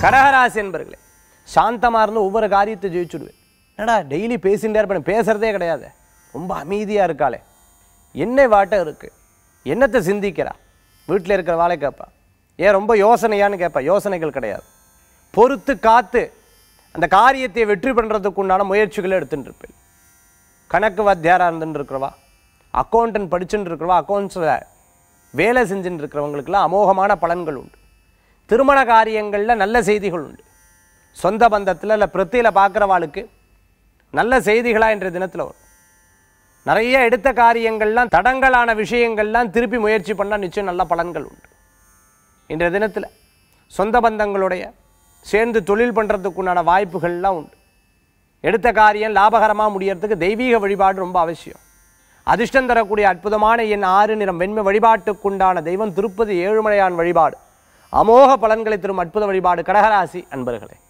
கடகராசி என்பர்களே சாந்தமாக இருந்து ஒவ்வொரு காரியத்தை ஜெயிச்சுடுவேன் என்னடா டெய்லி பேசிகிட்டே இருப்பேன் பேசுறதே கிடையாது ரொம்ப அமைதியாக இருக்காளே என்ன வாட்டம் இருக்கு என்னத்தை சிந்திக்கிறா வீட்டில் இருக்கிற வாழை கேட்பா ஏன் ரொம்ப யோசனையான்னு கேட்பா யோசனைகள் கிடையாது பொறுத்து காத்து அந்த காரியத்தை வெற்றி பண்ணுறதுக்கு உண்டான முயற்சிகளை எடுத்துட்டு இருப்பேன் கணக்கு வாத்தியாராக இருந்துட்டு இருக்கிறவா அக்கௌண்டன்ட் படிச்சுட்டு இருக்கிறவா அக்கௌண்ட்ஸில் வேலை செஞ்சுட்டு இருக்கிறவங்களுக்கெல்லாம் அமோகமான பலன்கள் உண்டு திருமண காரியங்களில் நல்ல செய்திகள் உண்டு சொந்த பந்தத்தில் இல்லை பிரத்தியில் பார்க்குறவாளுக்கு நல்ல செய்திகளாக இன்றைய தினத்தில் வரும் நிறைய எடுத்த காரியங்கள்லாம் தடங்கலான விஷயங்கள்லாம் திருப்பி முயற்சி பண்ணால் நிச்சயம் நல்ல பலன்கள் உண்டு இன்றைய தினத்தில் சொந்த பந்தங்களுடைய சேர்ந்து தொழில் பண்ணுறதுக்குண்டான வாய்ப்புகள்லாம் உண்டு எடுத்த காரியம் லாபகரமாக முடியறதுக்கு தெய்வீக வழிபாடு ரொம்ப அவசியம் அதிர்ஷ்டம் தரக்கூடிய அற்புதமான என் ஆறு நிறம் வெண்மை வழிபாட்டுக்குண்டான தெய்வம் திருப்பதி ஏழுமலையான் வழிபாடு அமோக பலன்களை தரும் அற்புத வழிபாடு கடகராசி அன்பர்களே